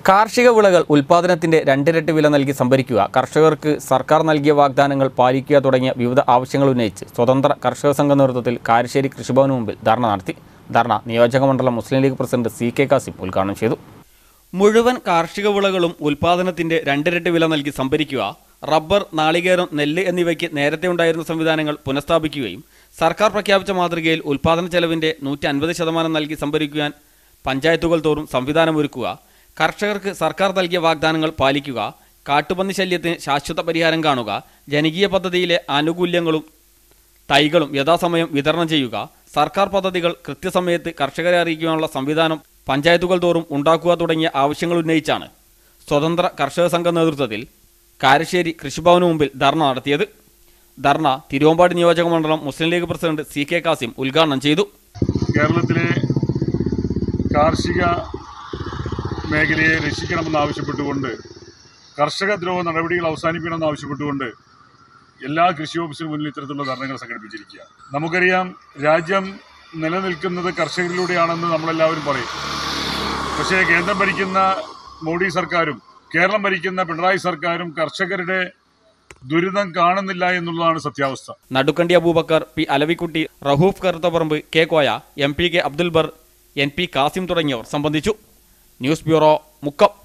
കാർഷിക വിളകൾ ഉൽപ്പാദനത്തിന്റെ രണ്ടിരട്ടി വില നൽകി സംഭരിക്കുക കർഷകർക്ക് സർക്കാർ നൽകിയ വാഗ്ദാനങ്ങൾ പാലിക്കുക തുടങ്ങിയ വിവിധ ആവശ്യങ്ങൾ ഉന്നയിച്ച് സ്വതന്ത്ര കർഷക സംഘ നേതൃത്വത്തിൽ കാരശ്ശേരി കൃഷിഭവന് മുമ്പിൽ ധർണ നടത്തി ധർണ നിയോജക മണ്ഡലം Muslim League president C K Kasim ഉദ്ഘാടനം ചെയ്തു മുഴുവൻ കാർഷിക വിളകളും ഉൽപ്പാദനത്തിന്റെ രണ്ടിരട്ടി വില നൽകി സംഭരിക്കുക റബ്ബർ നാളികേരം നെല്ല് എന്നിവയ്ക്ക് നേരത്തെ ഉണ്ടായിരുന്ന സംവിധാനങ്ങൾ പുനഃസ്ഥാപിക്കുകയും സർക്കാർ പ്രഖ്യാപിച്ച മാതൃകയിൽ ഉൽപ്പാദന ചെലവിന്റെ നൂറ്റി അൻപത് ശതമാനം നൽകി സംഭരിക്കുവാൻ പഞ്ചായത്തുകൾ തോറും സംവിധാനമൊരുക്കുക കർഷകർക്ക് സർക്കാർ നൽകിയ വാഗ്ദാനങ്ങൾ പാലിക്കുക കാട്ടുപന്നി ശല്യത്തിന് ശാശ്വത പരിഹാരം കാണുക ജനകീയ പദ്ധതിയിലെ ആനുകൂല്യങ്ങളും തൈകളും യഥാസമയം വിതരണം ചെയ്യുക സർക്കാർ പദ്ധതികൾ കൃത്യസമയത്ത് കർഷകരെ അറിയിക്കുവാനുള്ള സംവിധാനം പഞ്ചായത്തുകൾ തോറും ഉണ്ടാക്കുക തുടങ്ങിയ ആവശ്യങ്ങൾ ഉന്നയിച്ചാണ് സ്വതന്ത്ര കർഷക സംഘ നേതൃത്വത്തിൽ കാരശ്ശേരി കൃഷിഭവന് മുമ്പിൽ ധർണ നടത്തിയത് ധർണ തിരുവമ്പാടി നിയോജക മണ്ഡലം Muslim League president C K Kasim ഉദ്ഘാടനം ചെയ്തു കേരളത്തിലെ കാർഷിക മേഖലയെ രക്ഷിക്കണമെന്ന് ആവശ്യപ്പെട്ടുകൊണ്ട് കർഷക ദ്രോഹ നടപടികൾ അവസാനിപ്പിക്കണമെന്ന് ആവശ്യപ്പെട്ടുകൊണ്ട് എല്ലാ കൃഷി ഓഫീസിന് മുന്നിൽ ഇത്തരത്തിലുള്ള ധർണകൾ സംഘടിപ്പിച്ചിരിക്കുക നമുക്കറിയാം രാജ്യം നിലനിൽക്കുന്നത് കർഷകരിലൂടെയാണെന്ന് നമ്മളെല്ലാവരും പറയും പക്ഷേ കേന്ദ്രം ഭരിക്കുന്ന മോഡി സർക്കാരും കേരളം ഭരിക്കുന്ന പിണറായി സർക്കാരും കർഷകരുടെ ദുരിതം കാണുന്നില്ല എന്നുള്ളതാണ് സത്യാവസ്ഥ Nadukkandi Aboobacker P Alavikutty Rahoof Karuthaparamba K Koya M P K Abdul ബർ എൻ പി കാസിം തുടങ്ങിയവർ സംബന്ധിച്ചു ന്യൂസ് ബ്യൂറോ മുക്കം